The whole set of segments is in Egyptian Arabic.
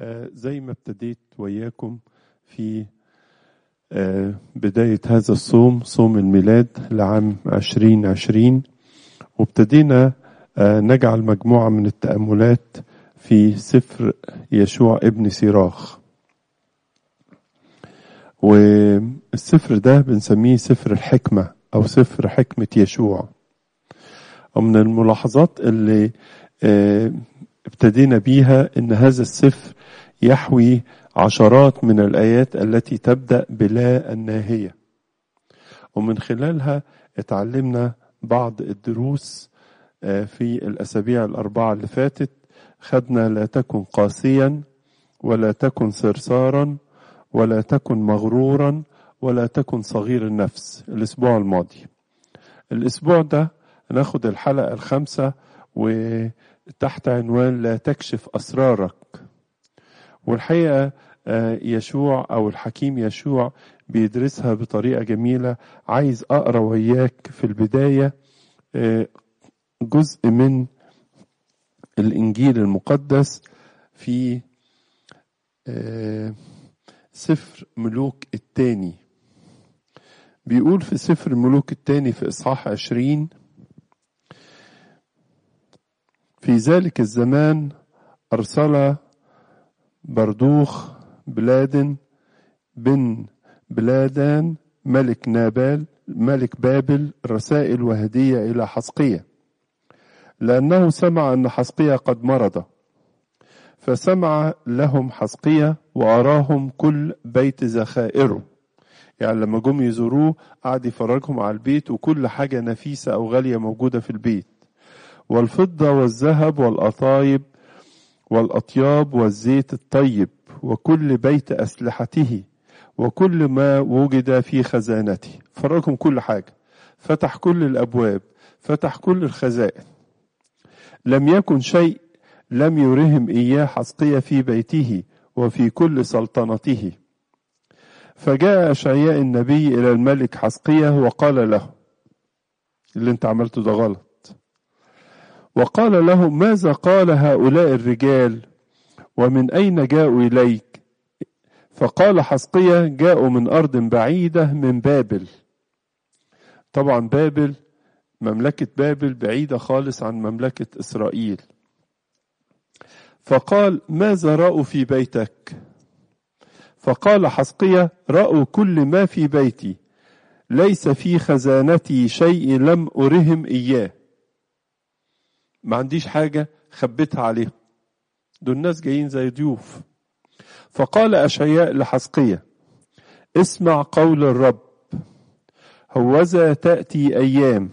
آه، زي ما ابتديت وياكم في آه، بداية هذا الصوم صوم الميلاد لعام عشرين عشرين وابتدينا آه، نجعل مجموعة من التأملات في سفر يشوع ابن سيراخ والسفر ده بنسميه سفر الحكمة أو سفر حكمة يشوع ومن الملاحظات اللي آه، ابتدينا بيها ان هذا السفر يحوي عشرات من الايات التي تبدا بلا الناهيه ومن خلالها اتعلمنا بعض الدروس آه، في الاسابيع الاربعه اللي فاتت خدنا لا تكن قاسيا ولا تكن صرصارا ولا تكن مغرورا ولا تكن صغير النفس الاسبوع الماضي الاسبوع ده ناخد الحلقه الخامسه وتحت عنوان لا تكشف اسرارك والحقيقه آه، يشوع او الحكيم يشوع بيدرسها بطريقه جميله عايز اقرا وياك في البدايه آه، جزء من الانجيل المقدس في آه، سفر ملوك الثاني بيقول في سفر الملوك الثاني في اصحاح عشرين في ذلك الزمان أرسل بردوخ بلاد بن بلادان ملك نابال ملك بابل رسائل وهدية إلى حسقية لأنه سمع أن حسقية قد مرض فسمع لهم حسقية وأراهم كل بيت ذخائره يعني لما جم يزوروه قعد يفرجهم على البيت وكل حاجة نفيسة أو غالية موجودة في البيت والفضة والذهب والأطايب والأطياب والزيت الطيب وكل بيت أسلحته وكل ما وجد في خزانته فرجهم كل حاجة فتح كل الأبواب فتح كل الخزائن لم يكن شيء لم يرهم إياه حسقية في بيته وفي كل سلطنته فجاء أشعياء النبي إلى الملك حسقية وقال له اللي انت عملته ده غلط وقال له ماذا قال هؤلاء الرجال ومن أين جاءوا إليك فقال حسقية جاءوا من أرض بعيدة من بابل طبعا بابل مملكة بابل بعيدة خالص عن مملكة إسرائيل فقال ماذا رأوا في بيتك فقال حسقية رأوا كل ما في بيتي ليس في خزانتي شيء لم أرهم إياه ما عنديش حاجة خبيتها عليهم دول الناس جايين زي ضيوف فقال أشعياء لحسقية اسمع قول الرب هوذا تأتي أيام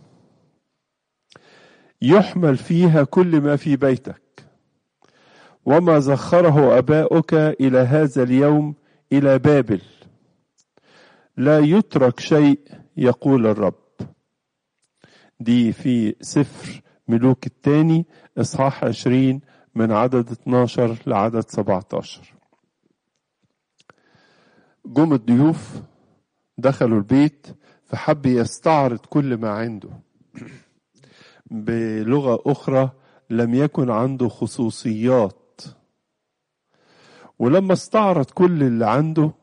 يحمل فيها كل ما في بيتك وما زخره أباؤك إلى هذا اليوم إلى بابل لا يترك شيء يقول الرب دي في سفر ملوك الثاني إصحاح عشرين من عدد 12 لعدد 17 جم الضيوف دخلوا البيت فحب يستعرض كل ما عنده بلغة أخرى لم يكن عنده خصوصيات ولما استعرض كل اللي عنده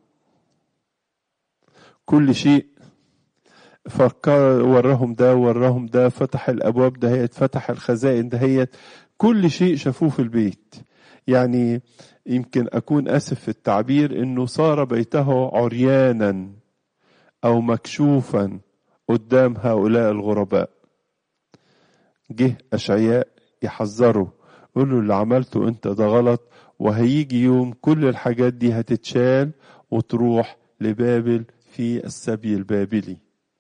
كل شيء فكر وراهم ده وراهم ده فتح الابواب دهيت فتح الخزائن دهيت كل شيء شافوه في البيت يعني يمكن اكون اسف في التعبير انه صار بيته عريانا او مكشوفا قدام هؤلاء الغرباء جه اشعياء يحذره يقول له اللي عملته انت ده غلط وهيجي يوم كل الحاجات دي هتتشال وتروح لبابل في السبي البابلي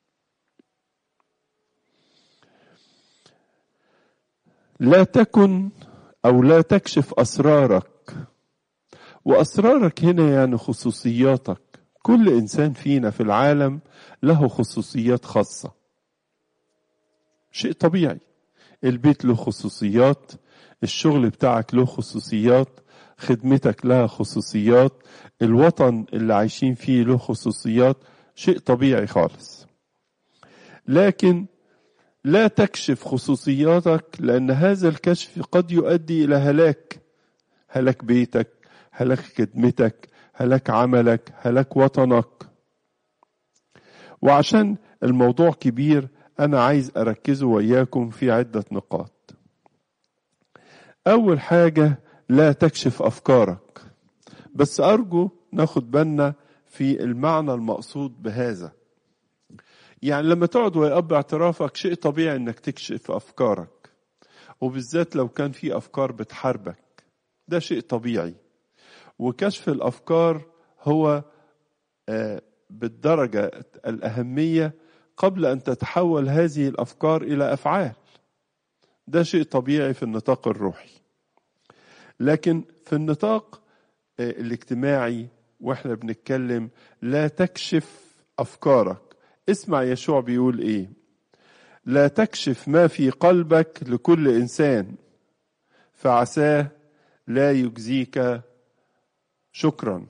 لا تكن او لا تكشف اسرارك واسرارك هنا يعني خصوصياتك كل انسان فينا في العالم له خصوصيات خاصه شيء طبيعي البيت له خصوصيات الشغل بتاعك له خصوصيات خدمتك لها خصوصيات الوطن اللي عايشين فيه له خصوصيات شيء طبيعي خالص لكن لا تكشف خصوصياتك لأن هذا الكشف قد يؤدي إلى هلاك هلاك بيتك هلاك خدمتك هلاك عملك هلاك وطنك وعشان الموضوع كبير أنا عايز أركزه وإياكم في عدة نقاط أول حاجة لا تكشف أفكارك بس أرجو ناخد بالنا في المعنى المقصود بهذا يعني لما تقعد ويقب اعترافك شيء طبيعي انك تكشف افكارك وبالذات لو كان في افكار بتحاربك ده شيء طبيعي وكشف الافكار هو بالدرجه الاهميه قبل ان تتحول هذه الافكار الى افعال ده شيء طبيعي في النطاق الروحي لكن في النطاق الاجتماعي واحنا بنتكلم لا تكشف افكارك اسمع يشوع بيقول ايه لا تكشف ما في قلبك لكل انسان فعساه لا يجزيك شكرا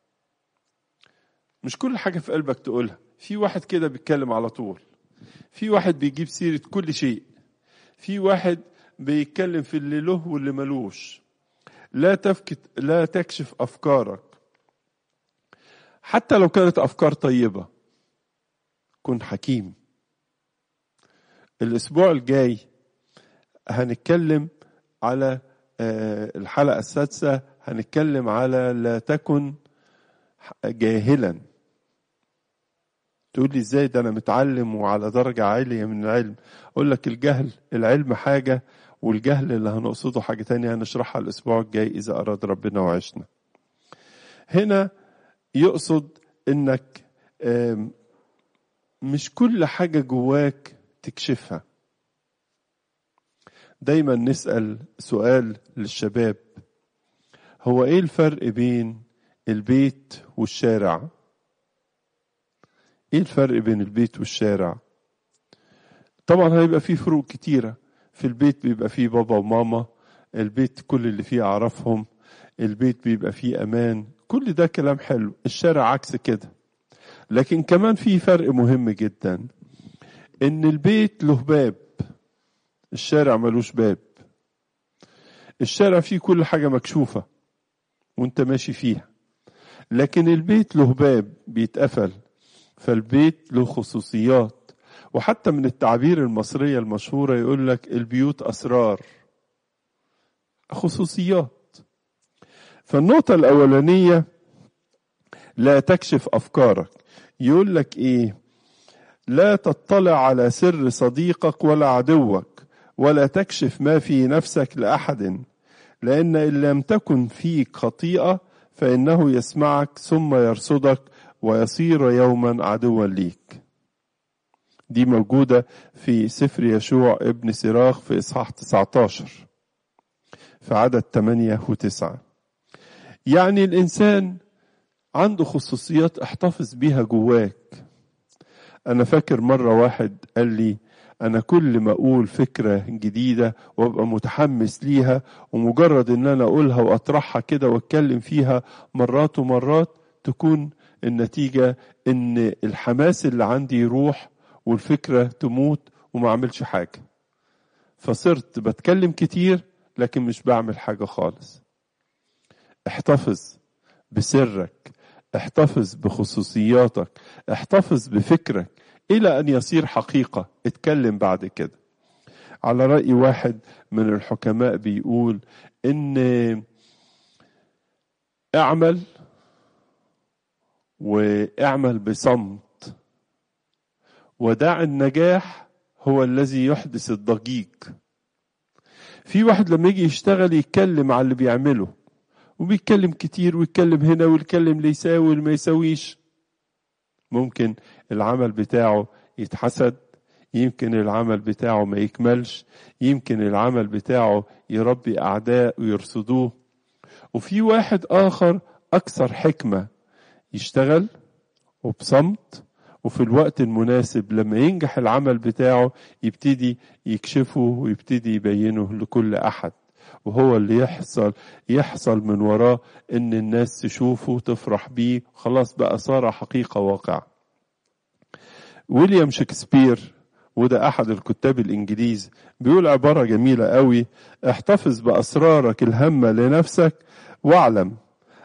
مش كل حاجة في قلبك تقولها في واحد كده بيتكلم على طول في واحد بيجيب سيرة كل شيء في واحد بيتكلم في اللي له واللي ملوش لا تفكت لا تكشف أفكارك حتى لو كانت أفكار طيبة كن حكيم الأسبوع الجاي هنتكلم على الحلقة السادسة هنتكلم على لا تكن جاهلا تقول لي ازاي ده انا متعلم وعلى درجة عالية من العلم اقول لك الجهل العلم حاجة والجهل اللي هنقصده حاجة تانية هنشرحها الاسبوع الجاي اذا اراد ربنا وعشنا هنا يقصد انك مش كل حاجة جواك تكشفها دايما نسأل سؤال للشباب هو ايه الفرق بين البيت والشارع ايه الفرق بين البيت والشارع طبعا هيبقى فيه فروق كتيرة في البيت بيبقى فيه بابا وماما البيت كل اللي فيه اعرفهم البيت بيبقى فيه امان كل ده كلام حلو الشارع عكس كده لكن كمان في فرق مهم جدا ان البيت له باب الشارع ملوش باب الشارع فيه كل حاجة مكشوفة وانت ماشي فيها لكن البيت له باب بيتقفل فالبيت له خصوصيات وحتى من التعبير المصرية المشهورة يقول لك البيوت أسرار خصوصيات فالنقطة الأولانية لا تكشف أفكارك يقول لك إيه لا تطلع على سر صديقك ولا عدوك ولا تكشف ما في نفسك لأحد لأن إن لم تكن فيك خطيئة فإنه يسمعك ثم يرصدك ويصير يوما عدوا ليك دي موجودة في سفر يشوع ابن سراخ في إصحاح 19 في عدد 8 و9 يعني الإنسان عنده خصوصيات احتفظ بيها جواك أنا فاكر مرة واحد قال لي أنا كل ما أقول فكرة جديدة وأبقى متحمس ليها ومجرد إن أنا أقولها وأطرحها كده وأتكلم فيها مرات ومرات تكون النتيجة إن الحماس اللي عندي يروح والفكرة تموت وما أعملش حاجة فصرت بتكلم كتير لكن مش بعمل حاجة خالص احتفظ بسرك احتفظ بخصوصياتك احتفظ بفكرك الى ان يصير حقيقه اتكلم بعد كده على راي واحد من الحكماء بيقول ان اعمل واعمل بصمت ودع النجاح هو الذي يحدث الضجيج في واحد لما يجي يشتغل يتكلم على اللي بيعمله وبيتكلم كتير ويتكلم هنا ويتكلم اللي يساوي واللي ما يساويش ممكن العمل بتاعه يتحسد يمكن العمل بتاعه ما يكملش يمكن العمل بتاعه يربي أعداء ويرصدوه وفي واحد آخر أكثر حكمة يشتغل وبصمت وفي الوقت المناسب لما ينجح العمل بتاعه يبتدي يكشفه ويبتدي يبينه لكل أحد وهو اللي يحصل يحصل من وراه ان الناس تشوفه وتفرح بيه خلاص بقى صار حقيقة واقع ويليام شكسبير وده احد الكتاب الانجليز بيقول عبارة جميلة قوي احتفظ باسرارك الهامة لنفسك واعلم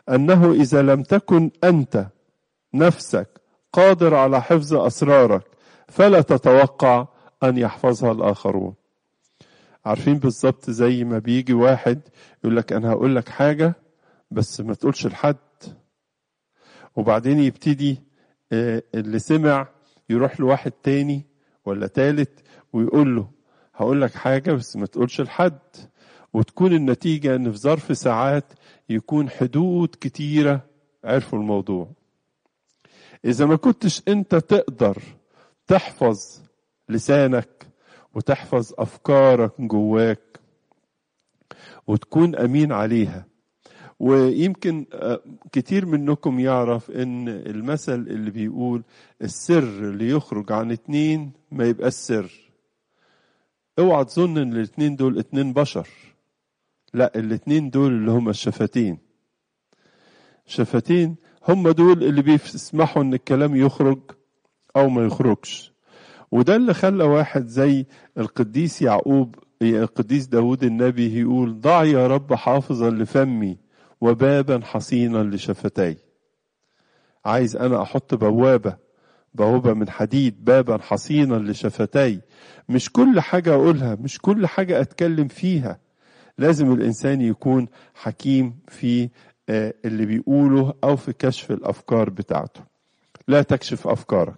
أنه إذا لم تكن أنت نفسك قادر على حفظ أسرارك فلا تتوقع أن يحفظها الآخرون عارفين بالظبط زي ما بيجي واحد يقول لك أنا هقول لك حاجة بس ما تقولش لحد وبعدين يبتدي اللي سمع يروح لواحد تاني ولا تالت ويقول له هقول لك حاجة بس ما تقولش لحد وتكون النتيجة ان في ظرف ساعات يكون حدود كتيرة عرفوا الموضوع اذا ما كنتش انت تقدر تحفظ لسانك وتحفظ افكارك جواك وتكون امين عليها ويمكن كتير منكم يعرف ان المثل اللي بيقول السر اللي يخرج عن اتنين ما يبقى السر اوعى تظن ان الاتنين دول اتنين بشر لا الاتنين دول اللي هما الشفتين شفتين هم دول اللي بيسمحوا ان الكلام يخرج او ما يخرجش وده اللي خلى واحد زي القديس يعقوب القديس داود النبي يقول ضع يا رب حافظا لفمي وبابا حصينا لشفتي عايز انا احط بوابه بوابه من حديد بابا حصينا لشفتي مش كل حاجه اقولها مش كل حاجه اتكلم فيها لازم الانسان يكون حكيم في اللي بيقوله او في كشف الافكار بتاعته لا تكشف افكارك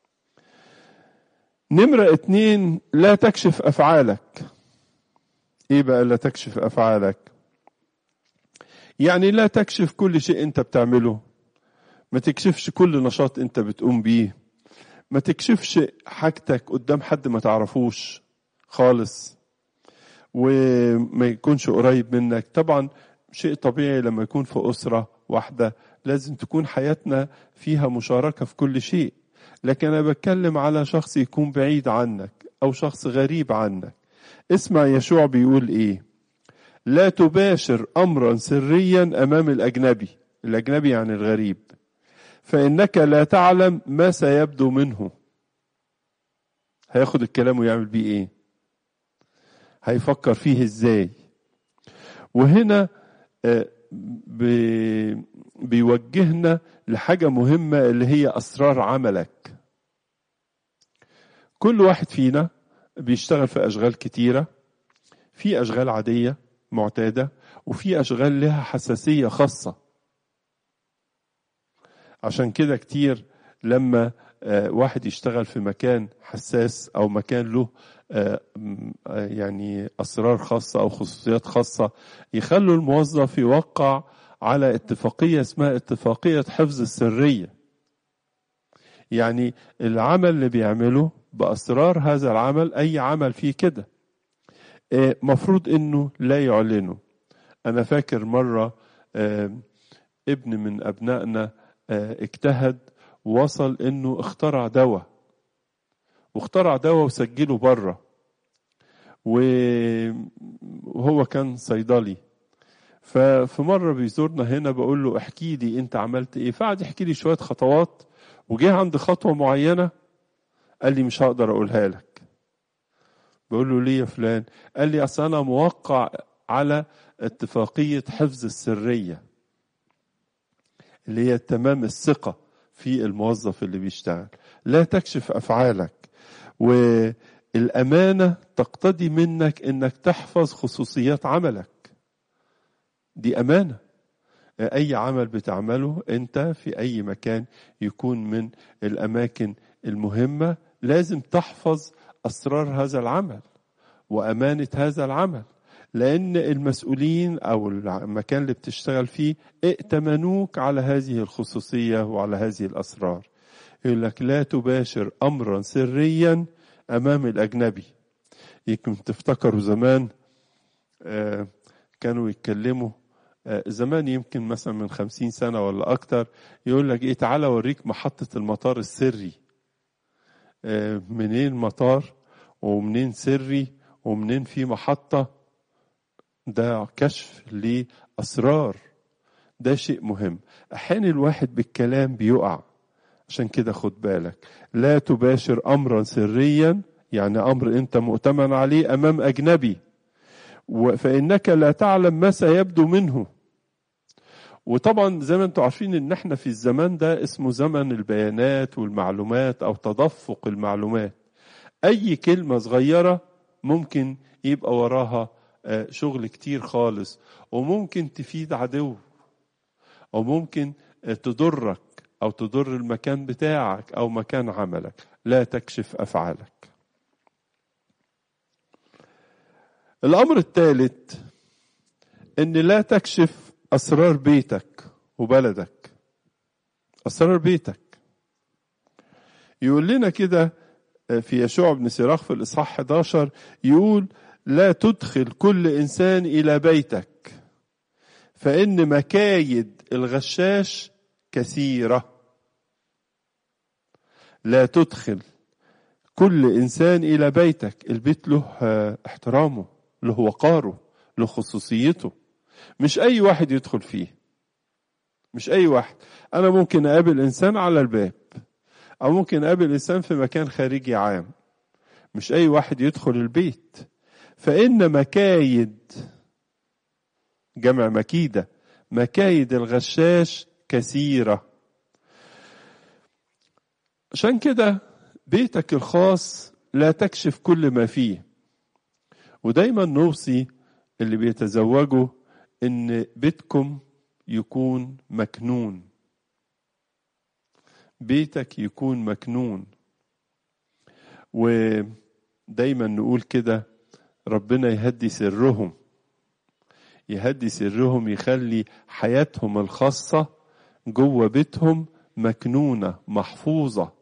نمرة اتنين لا تكشف افعالك ايه بقى لا تكشف افعالك يعني لا تكشف كل شيء انت بتعمله ما تكشفش كل نشاط انت بتقوم بيه ما تكشفش حاجتك قدام حد ما تعرفوش خالص وما يكونش قريب منك طبعا شيء طبيعي لما يكون في أسرة واحدة لازم تكون حياتنا فيها مشاركة في كل شيء لكن أنا بتكلم على شخص يكون بعيد عنك أو شخص غريب عنك اسمع يشوع بيقول إيه لا تباشر أمرا سريا أمام الأجنبي الأجنبي يعني الغريب فإنك لا تعلم ما سيبدو منه هياخد الكلام ويعمل بيه إيه هيفكر فيه إزاي وهنا بيوجهنا لحاجة مهمة اللي هي أسرار عملك كل واحد فينا بيشتغل في أشغال كتيرة في أشغال عادية معتادة وفي أشغال لها حساسية خاصة عشان كده كتير لما واحد يشتغل في مكان حساس أو مكان له يعني أسرار خاصة أو خصوصيات خاصة يخلوا الموظف يوقع على اتفاقية اسمها اتفاقية حفظ السرية يعني العمل اللي بيعمله بأسرار هذا العمل أي عمل فيه كده مفروض انه لا يعلنه انا فاكر مرة ابن من ابنائنا اجتهد ووصل انه اخترع دواء واخترع دواء وسجله بره وهو كان صيدلي ففي مرة بيزورنا هنا بقول له احكي لي انت عملت ايه فقعد يحكي لي شوية خطوات وجه عند خطوة معينة قال لي مش هقدر اقولها لك بقول له ليه يا فلان قال لي اصل انا موقع على اتفاقية حفظ السرية اللي هي تمام الثقة في الموظف اللي بيشتغل لا تكشف افعالك والامانة تقتضي منك انك تحفظ خصوصيات عملك دي امانة اي عمل بتعمله انت في اي مكان يكون من الاماكن المهمة لازم تحفظ اسرار هذا العمل وامانه هذا العمل لان المسؤولين او المكان اللي بتشتغل فيه ائتمنوك على هذه الخصوصيه وعلى هذه الاسرار يقول لك لا تباشر امرا سريا امام الاجنبي يمكن تفتكروا زمان كانوا يتكلموا زمان يمكن مثلا من خمسين سنة ولا أكتر يقول لك إيه تعالى أوريك محطة المطار السري منين مطار ومنين سري ومنين في محطة ده كشف لأسرار ده شيء مهم أحيانا الواحد بالكلام بيقع عشان كده خد بالك لا تباشر أمرا سريا يعني أمر أنت مؤتمن عليه أمام أجنبي فإنك لا تعلم ما سيبدو منه وطبعا زي ما انتم عارفين ان احنا في الزمان ده اسمه زمن البيانات والمعلومات او تدفق المعلومات اي كلمة صغيرة ممكن يبقى وراها شغل كتير خالص وممكن تفيد عدو او ممكن تضرك او تضر المكان بتاعك او مكان عملك لا تكشف افعالك الامر الثالث ان لا تكشف اسرار بيتك وبلدك اسرار بيتك يقول لنا كده في يشوع بن سراخ في الاصحاح 11 يقول لا تدخل كل انسان الى بيتك فان مكايد الغشاش كثيره لا تدخل كل انسان الى بيتك البيت له احترامه له وقاره له خصوصيته مش اي واحد يدخل فيه مش اي واحد انا ممكن اقابل انسان على الباب او ممكن اقابل انسان في مكان خارجي عام مش اي واحد يدخل البيت فان مكايد جمع مكيده مكايد الغشاش كثيره عشان كده بيتك الخاص لا تكشف كل ما فيه ودايما نوصي اللي بيتزوجوا ان بيتكم يكون مكنون بيتك يكون مكنون ودايما نقول كده ربنا يهدي سرهم يهدي سرهم يخلي حياتهم الخاصة جوه بيتهم مكنونة محفوظة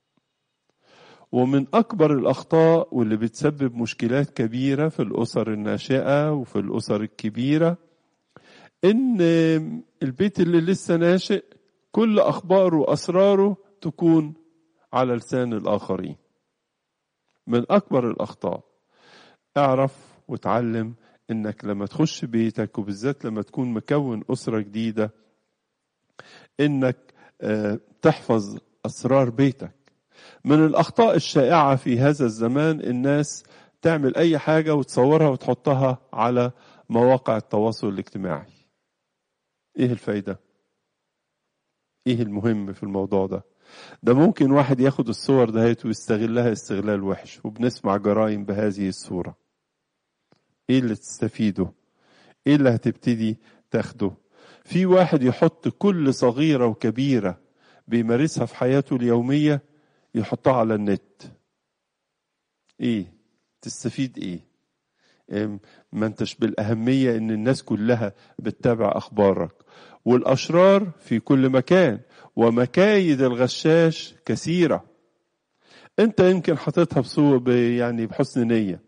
ومن أكبر الأخطاء واللي بتسبب مشكلات كبيرة في الأسر الناشئة وفي الأسر الكبيرة إن البيت اللي لسه ناشئ كل أخباره وأسراره تكون على لسان الآخرين من أكبر الأخطاء اعرف وتعلم إنك لما تخش بيتك وبالذات لما تكون مكون أسرة جديدة إنك تحفظ أسرار بيتك من الأخطاء الشائعة في هذا الزمان الناس تعمل أي حاجة وتصورها وتحطها على مواقع التواصل الاجتماعي إيه الفايدة؟ إيه المهم في الموضوع ده؟ ده ممكن واحد ياخد الصور دهيت ويستغلها استغلال وحش وبنسمع جرائم بهذه الصورة ايه اللي تستفيده ايه اللي هتبتدي تاخده في واحد يحط كل صغيرة وكبيرة بيمارسها في حياته اليومية يحطها على النت ايه تستفيد ايه ما انتش بالاهمية ان الناس كلها بتتابع اخبارك والاشرار في كل مكان ومكايد الغشاش كثيرة انت يمكن حاططها بصور يعني بحسن نية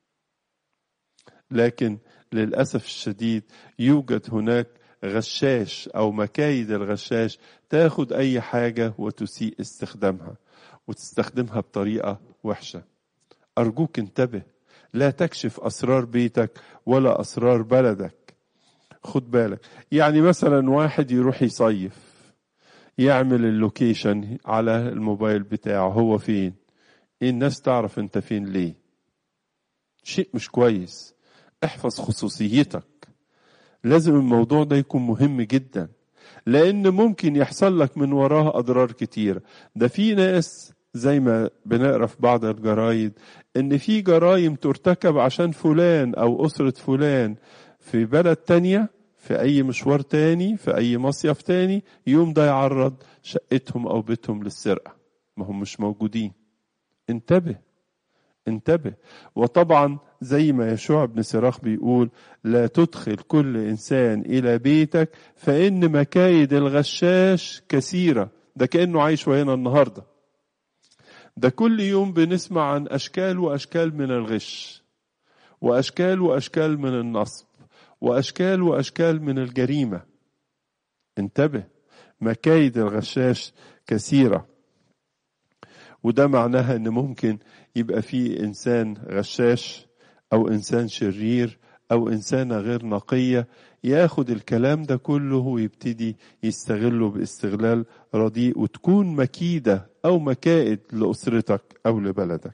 لكن للأسف الشديد يوجد هناك غشاش أو مكايد الغشاش تاخد أي حاجة وتسيء استخدامها وتستخدمها بطريقة وحشة أرجوك انتبه لا تكشف أسرار بيتك ولا أسرار بلدك خد بالك يعني مثلا واحد يروح يصيف يعمل اللوكيشن على الموبايل بتاعه هو فين إيه الناس تعرف انت فين ليه شيء مش كويس احفظ خصوصيتك لازم الموضوع ده يكون مهم جدا لان ممكن يحصل لك من وراه اضرار كتير ده في ناس زي ما بنقرا في بعض الجرايد ان في جرائم ترتكب عشان فلان او اسره فلان في بلد تانية في اي مشوار تاني في اي مصيف تاني يوم ده يعرض شقتهم او بيتهم للسرقه ما هم مش موجودين انتبه انتبه وطبعا زي ما يشوع بن سراخ بيقول لا تدخل كل انسان الى بيتك فان مكايد الغشاش كثيره ده كانه عايش وهنا النهارده ده كل يوم بنسمع عن اشكال واشكال من الغش واشكال واشكال من النصب واشكال واشكال من الجريمه انتبه مكايد الغشاش كثيره وده معناها ان ممكن يبقى في انسان غشاش او انسان شرير او انسانه غير نقيه ياخد الكلام ده كله ويبتدي يستغله باستغلال رديء وتكون مكيده او مكائد لاسرتك او لبلدك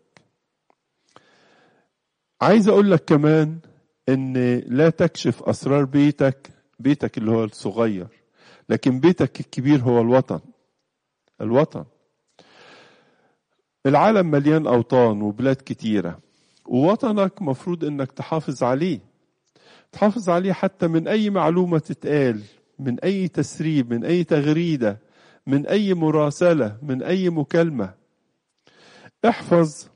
عايز اقول لك كمان ان لا تكشف اسرار بيتك بيتك اللي هو الصغير لكن بيتك الكبير هو الوطن الوطن العالم مليان أوطان وبلاد كتيرة ووطنك مفروض انك تحافظ عليه تحافظ عليه حتى من اي معلومة تتقال من اي تسريب من اي تغريدة من اي مراسلة من اي مكالمة احفظ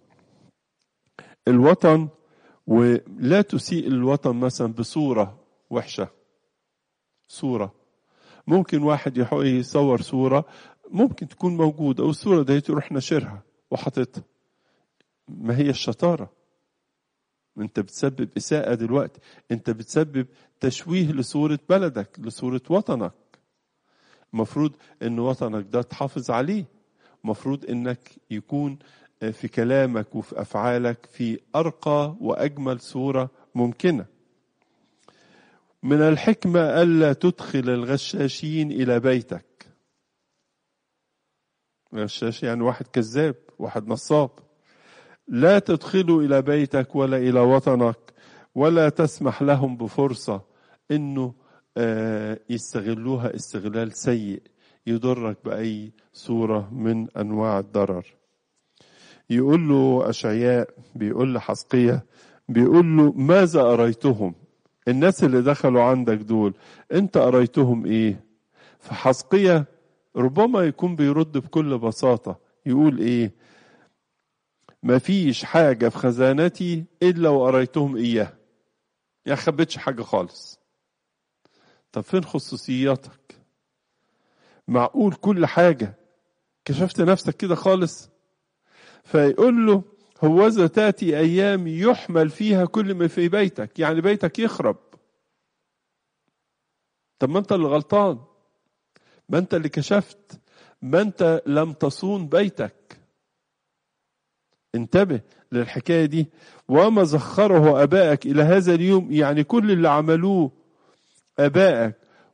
الوطن ولا تسيء الوطن مثلا بصورة وحشة صورة ممكن واحد يصور صورة ممكن تكون موجودة والصورة دي تروح نشرها وحطتها ما هي الشطارة انت بتسبب إساءة دلوقتي انت بتسبب تشويه لصورة بلدك لصورة وطنك مفروض ان وطنك ده تحافظ عليه مفروض انك يكون في كلامك وفي افعالك في ارقى واجمل صوره ممكنه من الحكمه الا تدخل الغشاشين الى بيتك غشاش يعني واحد كذاب واحد نصاب لا تدخلوا الى بيتك ولا الى وطنك ولا تسمح لهم بفرصه انه يستغلوها استغلال سيء يضرك باي صوره من انواع الضرر يقول له أشعياء بيقول لحسقية بيقول له ماذا أريتهم الناس اللي دخلوا عندك دول أنت أريتهم إيه فحسقية ربما يكون بيرد بكل بساطة يقول إيه ما فيش حاجة في خزانتي إلا وأريتهم إياه يعني خبيتش حاجة خالص طب فين خصوصياتك معقول كل حاجة كشفت نفسك كده خالص فيقول له هوذا تأتي أيام يحمل فيها كل ما في بيتك يعني بيتك يخرب طب ما أنت اللي غلطان ما أنت اللي كشفت ما أنت لم تصون بيتك انتبه للحكاية دي وما زخره أبائك إلى هذا اليوم يعني كل اللي عملوه أبائك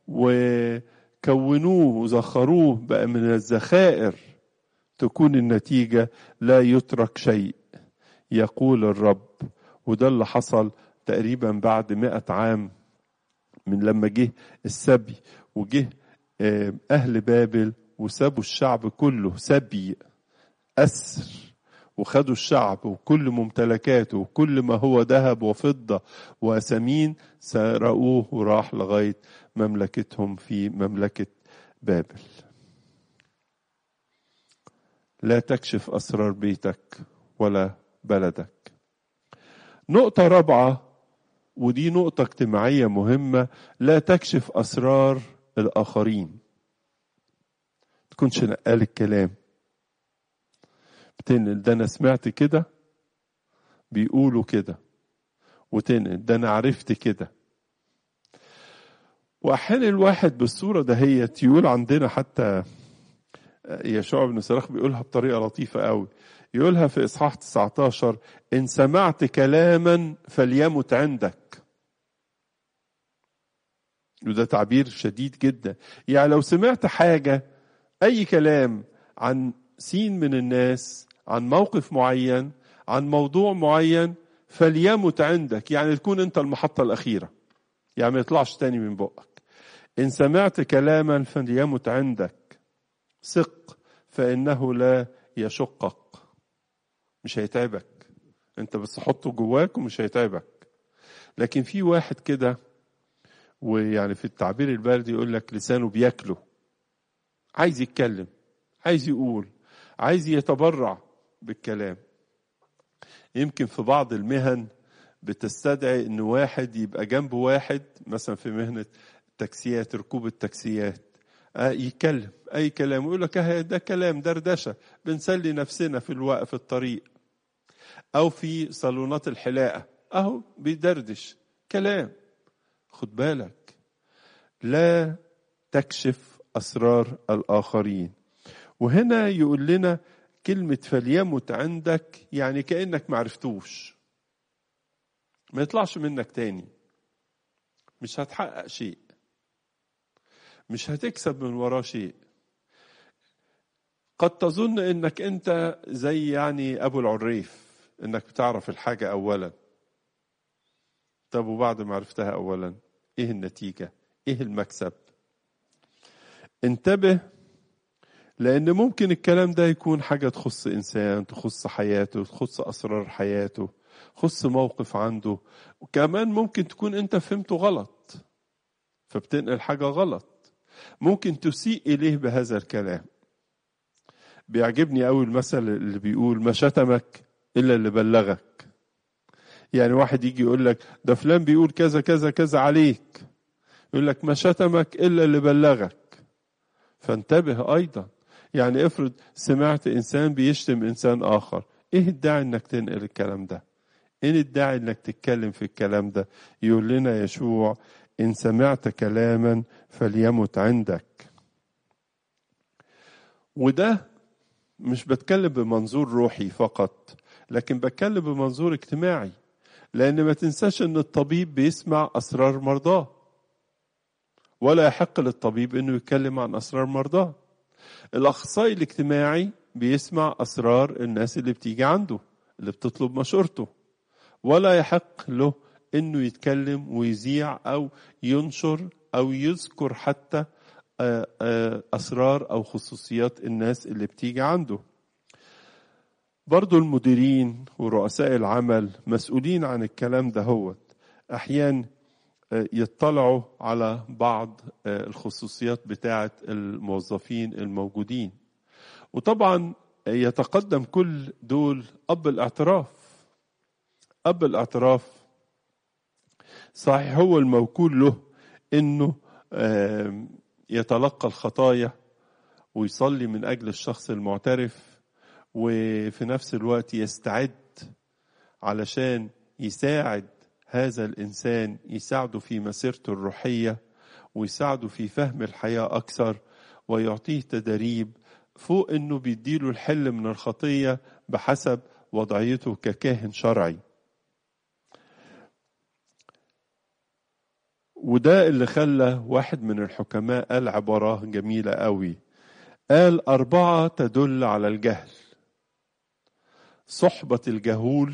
وكونوه وزخروه بقى من الذخائر تكون النتيجة لا يترك شيء يقول الرب وده اللي حصل تقريبا بعد مئة عام من لما جه السبي وجه أهل بابل وسابوا الشعب كله سبي أسر وخدوا الشعب وكل ممتلكاته وكل ما هو ذهب وفضة وأسامين سرقوه وراح لغاية مملكتهم في مملكة بابل لا تكشف اسرار بيتك ولا بلدك نقطه رابعه ودي نقطه اجتماعيه مهمه لا تكشف اسرار الاخرين تكونش نقال الكلام بتنقل ده انا سمعت كده بيقولوا كده وتنقل ده انا عرفت كده واحيانا الواحد بالصوره دهيت يقول عندنا حتى يشوع بن سراخ بيقولها بطريقة لطيفة قوي يقولها في إصحاح 19 إن سمعت كلاما فليمت عندك وده تعبير شديد جدا يعني لو سمعت حاجة أي كلام عن سين من الناس عن موقف معين عن موضوع معين فليمت عندك يعني تكون أنت المحطة الأخيرة يعني ما يطلعش تاني من بقك إن سمعت كلاما فليمت عندك ثق فإنه لا يشقك مش هيتعبك انت بس حطه جواك ومش هيتعبك لكن في واحد كده ويعني في التعبير البلدي يقول لك لسانه بياكله عايز يتكلم عايز يقول عايز يتبرع بالكلام يمكن في بعض المهن بتستدعي ان واحد يبقى جنب واحد مثلا في مهنه التاكسيات ركوب التاكسيات يتكلم اي كلام يقول لك ده كلام دردشه بنسلي نفسنا في الوقت في الطريق او في صالونات الحلاقه اهو بيدردش كلام خد بالك لا تكشف اسرار الاخرين وهنا يقول لنا كلمة فليمت عندك يعني كأنك معرفتوش ما يطلعش منك تاني مش هتحقق شيء مش هتكسب من وراه شيء قد تظن انك انت زي يعني ابو العريف انك بتعرف الحاجة اولا طب وبعد ما عرفتها اولا ايه النتيجة ايه المكسب انتبه لأن ممكن الكلام ده يكون حاجة تخص إنسان تخص حياته تخص أسرار حياته تخص موقف عنده وكمان ممكن تكون أنت فهمته غلط فبتنقل حاجة غلط ممكن تسيء إليه بهذا الكلام بيعجبني أوي المثل اللي بيقول ما شتمك إلا اللي بلغك يعني واحد يجي يقول لك ده فلان بيقول كذا كذا كذا عليك يقول لك ما شتمك إلا اللي بلغك فانتبه أيضا يعني افرض سمعت إنسان بيشتم إنسان آخر إيه الداعي إنك تنقل الكلام ده إيه الداعي إنك تتكلم في الكلام ده يقول لنا يشوع إن سمعت كلاما فليمت عندك وده مش بتكلم بمنظور روحي فقط لكن بتكلم بمنظور اجتماعي لأن ما تنساش إن الطبيب بيسمع أسرار مرضاه ولا يحق للطبيب إنه يتكلم عن أسرار مرضاه الأخصائي الاجتماعي بيسمع أسرار الناس اللي بتيجي عنده اللي بتطلب مشورته ولا يحق له إنه يتكلم ويذيع أو ينشر أو يذكر حتى أسرار أو خصوصيات الناس اللي بتيجي عنده برضو المديرين ورؤساء العمل مسؤولين عن الكلام ده هو أحيان يطلعوا على بعض الخصوصيات بتاعة الموظفين الموجودين وطبعا يتقدم كل دول أب الاعتراف أب الاعتراف صحيح هو الموكول له إنه يتلقى الخطايا ويصلي من أجل الشخص المعترف وفي نفس الوقت يستعد علشان يساعد هذا الإنسان يساعده في مسيرته الروحية ويساعده في فهم الحياة أكثر ويعطيه تدريب فوق إنه بيديله الحل من الخطية بحسب وضعيته ككاهن شرعي وده اللي خلى واحد من الحكماء قال عبارة جميلة قوي قال أربعة تدل على الجهل صحبة الجهول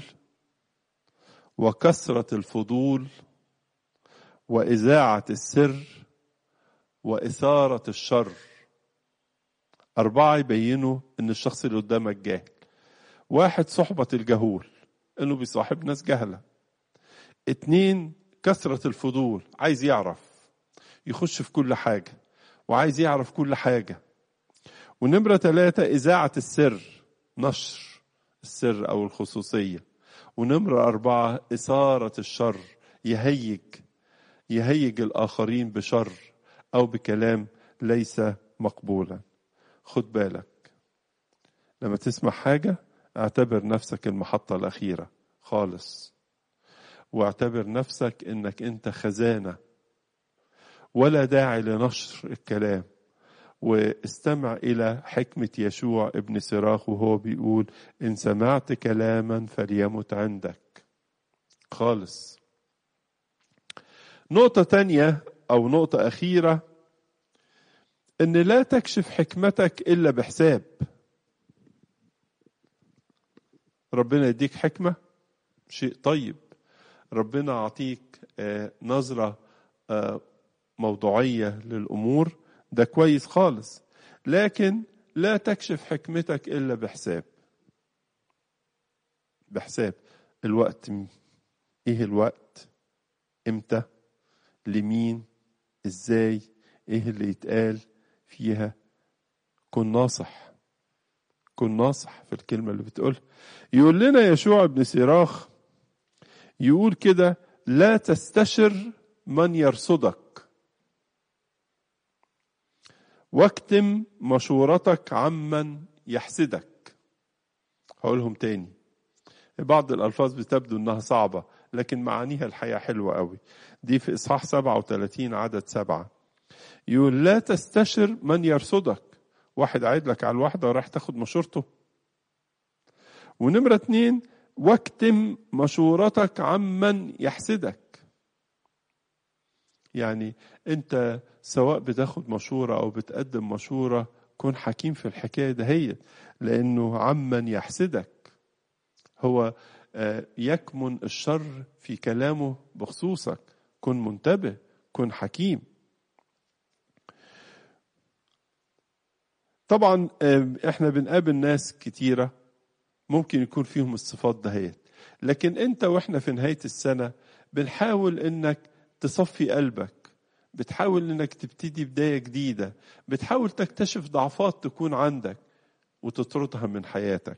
وكثرة الفضول وإذاعة السر وإثارة الشر أربعة يبينوا إن الشخص اللي قدامك جاهل واحد صحبة الجهول إنه بيصاحب ناس جهلة اتنين كثرة الفضول عايز يعرف يخش في كل حاجة وعايز يعرف كل حاجة ونمرة ثلاثة إذاعة السر نشر السر أو الخصوصية ونمرة أربعة إثارة الشر يهيج يهيج الآخرين بشر أو بكلام ليس مقبولا خد بالك لما تسمع حاجة اعتبر نفسك المحطة الأخيرة خالص واعتبر نفسك انك انت خزانة ولا داعي لنشر الكلام واستمع إلى حكمة يشوع ابن سراخ وهو بيقول إن سمعت كلاما فليمت عندك خالص نقطة تانية أو نقطة أخيرة إن لا تكشف حكمتك إلا بحساب ربنا يديك حكمة شيء طيب ربنا يعطيك نظرة موضوعية للأمور ده كويس خالص لكن لا تكشف حكمتك إلا بحساب بحساب الوقت إيه الوقت إمتى لمين إزاي إيه اللي يتقال فيها كن ناصح كن ناصح في الكلمة اللي بتقولها يقول لنا يشوع بن سراخ يقول كده لا تستشر من يرصدك واكتم مشورتك عمن يحسدك هقولهم تاني بعض الألفاظ بتبدو إنها صعبة لكن معانيها الحقيقة حلوة قوي دي في إصحاح 37 عدد سبعة يقول لا تستشر من يرصدك واحد قاعد لك على الواحدة وراح تاخد مشورته ونمرة اتنين واكتم مشورتك عمن يحسدك يعني انت سواء بتاخد مشورة او بتقدم مشورة كن حكيم في الحكاية دهيت لانه عمن يحسدك هو يكمن الشر في كلامه بخصوصك كن منتبه كن حكيم طبعا احنا بنقابل ناس كتيرة ممكن يكون فيهم الصفات دهيت لكن انت واحنا في نهاية السنة بنحاول انك تصفي قلبك بتحاول انك تبتدي بداية جديدة بتحاول تكتشف ضعفات تكون عندك وتطردها من حياتك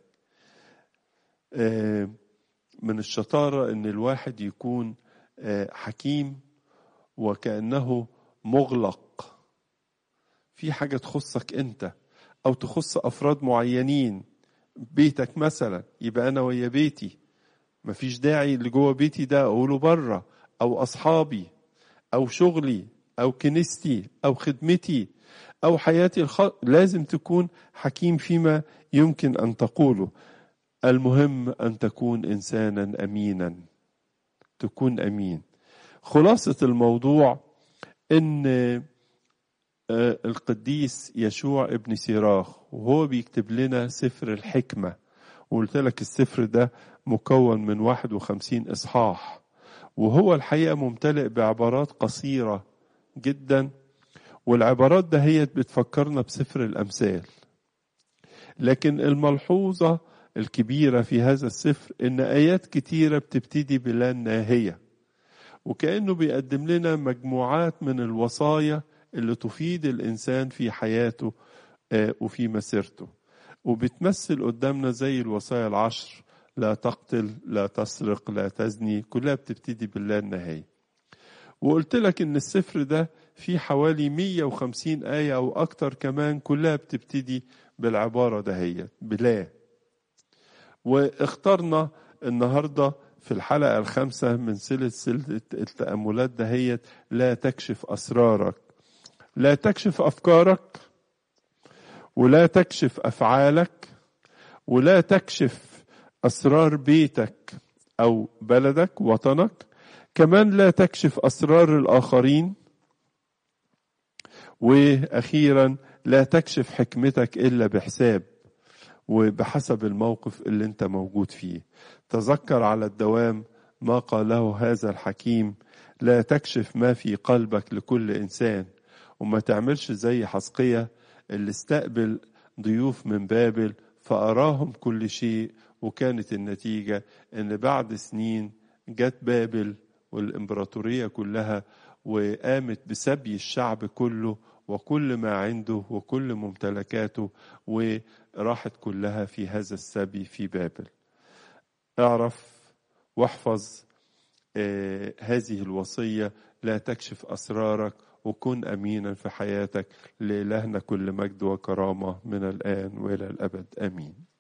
من الشطارة ان الواحد يكون حكيم وكأنه مغلق في حاجة تخصك انت او تخص افراد معينين بيتك مثلا يبقى انا ويا بيتي مفيش داعي اللي جوه بيتي ده اقوله بره او اصحابي او شغلي او كنيستي او خدمتي او حياتي الخ... لازم تكون حكيم فيما يمكن ان تقوله المهم ان تكون انسانا امينا تكون امين خلاصه الموضوع ان القديس يشوع ابن سيراخ وهو بيكتب لنا سفر الحكمة وقلت لك السفر ده مكون من 51 إصحاح وهو الحقيقة ممتلئ بعبارات قصيرة جدا والعبارات ده هي بتفكرنا بسفر الأمثال لكن الملحوظة الكبيرة في هذا السفر إن آيات كتيرة بتبتدي بلا ناهية وكأنه بيقدم لنا مجموعات من الوصايا اللي تفيد الإنسان في حياته وفي مسيرته وبتمثل قدامنا زي الوصايا العشر لا تقتل لا تسرق لا تزني كلها بتبتدي بالله النهاية وقلت لك ان السفر ده فيه حوالي 150 آية أو أكتر كمان كلها بتبتدي بالعبارة دهيت بلا واخترنا النهاردة في الحلقة الخامسة من سلسلة التأملات دهيت لا تكشف أسرارك لا تكشف افكارك ولا تكشف افعالك ولا تكشف اسرار بيتك او بلدك وطنك كمان لا تكشف اسرار الاخرين واخيرا لا تكشف حكمتك الا بحساب وبحسب الموقف اللي انت موجود فيه تذكر على الدوام ما قاله هذا الحكيم لا تكشف ما في قلبك لكل انسان وما تعملش زي حسقية اللي استقبل ضيوف من بابل فأراهم كل شيء وكانت النتيجة إن بعد سنين جت بابل والإمبراطورية كلها وقامت بسبي الشعب كله وكل ما عنده وكل ممتلكاته وراحت كلها في هذا السبي في بابل اعرف واحفظ آه هذه الوصية لا تكشف أسرارك وكن امينا في حياتك لالهنا كل مجد وكرامه من الان والى الابد امين